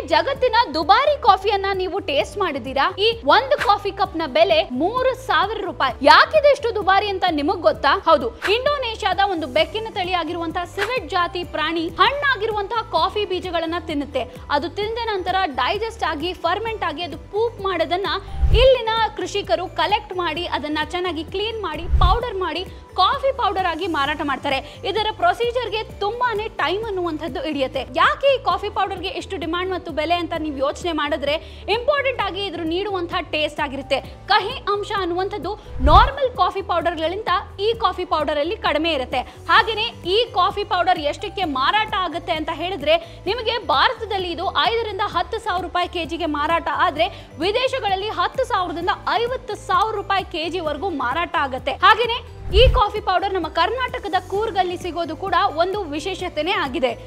ಜಗತ್ತಿನ ದುಬಾರಿ ಕಾಫಿಯನ್ನ ನೀವು ಟೇಸ್ಟ್ ಮಾಡಿದೀರಾ ಈ ಒಂದು ಕಾಫಿ ಕಪ್ ನ ಬೆಲೆ ಮೂರು ಸಾವಿರ ರೂಪಾಯಿ ಯಾಕಿದೆಷ್ಟು ದುಬಾರಿ ಅಂತ ನಿಮಗ್ ಗೊತ್ತಾ ಹೌದು ಇಂಡೋನೇಷ್ಯಾದ ಒಂದು ಬೆಕ್ಕಿನ ತಳಿ ಆಗಿರುವಂತಹ ಸಿವೆಟ್ ಜಾತಿ ಪ್ರಾಣಿ ಹಣ್ಣಾಗಿರುವಂತಹ ಕಾಫಿ ಬೀಜಗಳನ್ನ ತಿನ್ನುತ್ತೆ ಅದು ತಿಂದ ನಂತರ ಡೈಜೆಸ್ಟ್ ಆಗಿ ಫರ್ಮೆಂಟ್ ಆಗಿ ಅದು ಪೂಪ್ ಮಾಡೋದನ್ನ ಇಲ್ಲಿನ ಕೃಷಿಕರು ಕಲೆಕ್ಟ್ ಮಾಡಿ ಅದನ್ನ ಚೆನ್ನಾಗಿ ಕ್ಲೀನ್ ಮಾಡಿ ಪೌಡರ್ ಮಾಡಿ ಕಾಫಿ ಪೌಡರ್ ಆಗಿ ಮಾರಾಟ ಮಾಡ್ತಾರೆ ಇದರ ಪ್ರೊಸೀಜರ್ಗೆ ತುಂಬಾನೇ ಟೈಮ್ ಅನ್ನುವಂಥದ್ದು ಹಿಡಿಯುತ್ತೆ ಯಾಕೆ ಈ ಕಾಫಿ ಪೌಡರ್ಗೆ ಎಷ್ಟು ಡಿಮಾಂಡ್ ಮತ್ತು ಬೆಲೆ ಅಂತ ನೀವು ಯೋಚನೆ ಮಾಡಿದ್ರೆ ಇಂಪಾರ್ಟೆಂಟ್ ಆಗಿ ಇದ್ರ ನೀಡುವಂತಹ ಟೇಸ್ಟ್ ಆಗಿರುತ್ತೆ ಕಹಿ ಅಂಶ ಅನ್ನುವಂಥದ್ದು ನಾರ್ಮಲ್ ಕಾಫಿ ಪೌಡರ್ಗಳಿಂದ ಈ ಕಾಫಿ ಪೌಡರ್ ಅಲ್ಲಿ ಕಡಿಮೆ ಇರುತ್ತೆ ಹಾಗೆಯೇ ಈ ಕಾಫಿ ಪೌಡರ್ ಎಷ್ಟಕ್ಕೆ ಮಾರಾಟ ಆಗುತ್ತೆ ಅಂತ ಹೇಳಿದ್ರೆ ನಿಮಗೆ ಭಾರತದಲ್ಲಿ ಇದು ಐದರಿಂದ ಹತ್ತು ಸಾವಿರ ರೂಪಾಯಿ ಕೆಜಿಗೆ ಮಾರಾಟ ಆದ್ರೆ ವಿದೇಶಗಳಲ್ಲಿ ಹತ್ತು ಸಾವಿರದಿಂದ ಐವತ್ತು ಸಾವಿರ ರೂಪಾಯಿ ಕೆಜಿವರೆಗೂ ಮಾರಾಟ ಆಗುತ್ತೆ ಹಾಗೆಯೇ ಈ ಕಾಫಿ ಪೌಡರ್ ನಮ್ಮ ಕರ್ನಾಟಕದ ಕೂರ್ಗಲ್ಲಿ ಸಿಗೋದು ಕೂಡ ಒಂದು ವಿಶೇಷತೆನೇ ಆಗಿದೆ